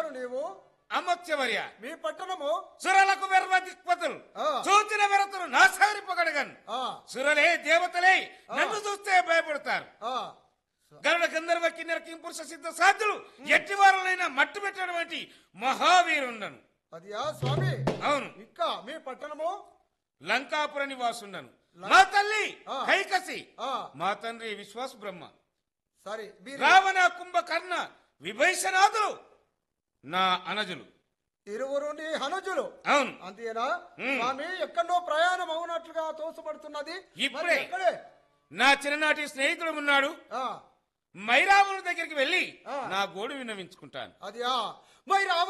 ఎవరు నీవు అమత్యవర్య మీ పట్టణము సురలకు వెర్వ దిక్పతులు ఆ. చూచిన వెరతులు నాసారి పొగడగన్ ఆ సురలే దేవతలే నన్ను చూస్తే భయపడతారు ఆ గరుడ గంధర్వ కిన్నెర కింపురుష సిద్ధ సాధులు ఎట్టివారులైనా మట్టు పెట్టినటువంటి మహావీరుండను అది ఆ స్వామి అవును ఇంకా మీ పట్టణము లంకాపుర నివాసుండను మా తల్లి ఆ. కైకసి ఆ మా తండ్రి విశ్వాస బ్రహ్మ సరే మీరు రావణ కుంభకర్ణ విభీషణాదులు నా అనజులు ఇరువురు నీ హనుజులు అవును అంతేనా ఉమ్. స్వామి ఎక్కడో ప్రయాణం అవునట్లుగా తోసపడుతున్నది ఇప్పుడే. మరి ఎక్కడే నా చిన్ననాటి స్నేహితుడు ఉన్నాడు ఆ మైరాముల దగ్గరికి వెళ్ళి ఆ. నా గోడు విన్నవించుకుంటాను అది ఆ మరి